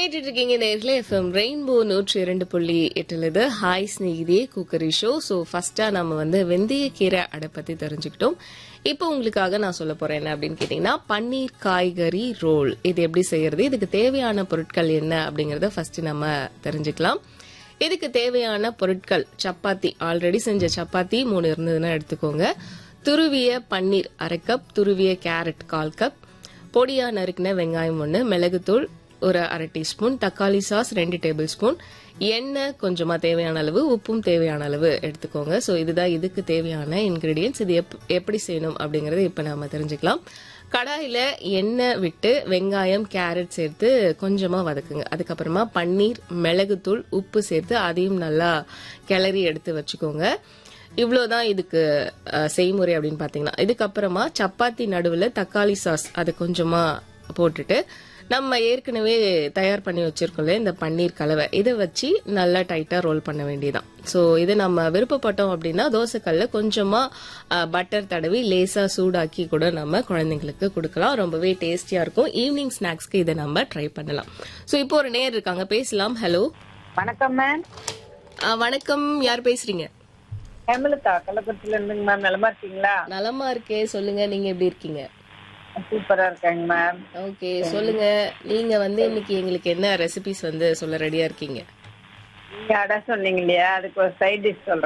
கேட்டுட்டு இருக்கீங்க நேர்ல எஃப்எம் ரெயின்போ நூற்றி இரண்டு புள்ளி எட்டுல இது hi Snehithe cookery show so ஃபர்ஸ்டா நம்ம வந்து வெந்தயக்கீரை அடை பத்தி தெரிஞ்சுக்கிட்டோம் இப்போ உங்களுக்காக நான் சொல்ல போறேன் என்ன அப்படின்னு கேட்டீங்கன்னா பன்னீர் காய்கறி ரோல் இது எப்படி செய்யறது இதுக்கு தேவையான பொருட்கள் என்ன அப்படிங்கறத ஃபர்ஸ்ட் நம்ம தெரிஞ்சுக்கலாம் இதுக்கு தேவையான பொருட்கள் சப்பாத்தி ஆல்ரெடி செஞ்ச சப்பாத்தி மூணு இருந்ததுன்னா எடுத்துக்கோங்க துருவிய பன்னீர் அரை கப் துருவிய கேரட் கால் கப் பொடியா நறுக்கின வெங்காயம் ஒன்று மிளகுத்தூள் ஒரு அரை டீஸ்பூன் தக்காளி சாஸ் ரெண்டு டேபிள் ஸ்பூன் எண்ணெய் கொஞ்சமா தேவையான அளவு உப்பும் தேவையான அளவு எடுத்துக்கோங்க ஸோ இதுதான் இதுக்கு தேவையான இன்கிரீடியன்ஸ் இது எப் எப்படி செய்யணும் அப்படிங்கறத இப்போ நாம தெரிஞ்சுக்கலாம் கடாயில எண்ணெய் விட்டு வெங்காயம் கேரட் சேர்த்து கொஞ்சமா வதக்குங்க அதுக்கப்புறமா பன்னீர் மிளகுத்தூள் உப்பு சேர்த்து அதையும் நல்லா கிளறி எடுத்து வச்சுக்கோங்க இவ்வளோதான் இதுக்கு அஹ், செய்முறை அப்படின்னு பார்த்தீங்கன்னா இதுக்கப்புறமா சப்பாத்தி நடுவில் தக்காளி சாஸ் அது கொஞ்சமாக போட்டுட்டு நம்ம ஏற்கனவே தயார் பண்ணி வச்சிருக்கோம்ல இந்த பன்னீர் கலவை இதை வச்சு நல்லா டைட்டாக ரோல் பண்ண வேண்டியதான் ஸோ இது நம்ம விருப்பப்பட்டோம் அப்படின்னா தோசைக்கல்ல கொஞ்சமாக பட்டர் தடவி லேசாக சூடாக்கி கூட நம்ம குழந்தைங்களுக்கு கொடுக்கலாம் ரொம்பவே டேஸ்டியாக இருக்கும் ஈவினிங் ஸ்நாக்ஸ்க்கு இதை நம்ம ட்ரை பண்ணலாம் ஸோ இப்போ ஒரு நேர் இருக்காங்க பேசலாம் ஹலோ வணக்கம் மேம் வணக்கம் யார் பேசுறீங்க ஹேமலதா கள்ளக்குறிச்சியில இருந்துங்க மேம் நலமா இருக்கீங்களா நலமா இருக்கே சொல்லுங்க நீங்க எப்படி இருக்கீங்க சூப்பரா இருக்காங்க மேம் ஓகே சொல்லுங்க நீங்க வந்து இன்னைக்கு எங்களுக்கு என்ன ரெசிபிஸ் வந்து சொல்ல ரெடியா இருக்கீங்க நீங்க அடை சொன்னீங்க இல்லையா அதுக்கு ஒரு சைட் டிஷ் சொல்றேன்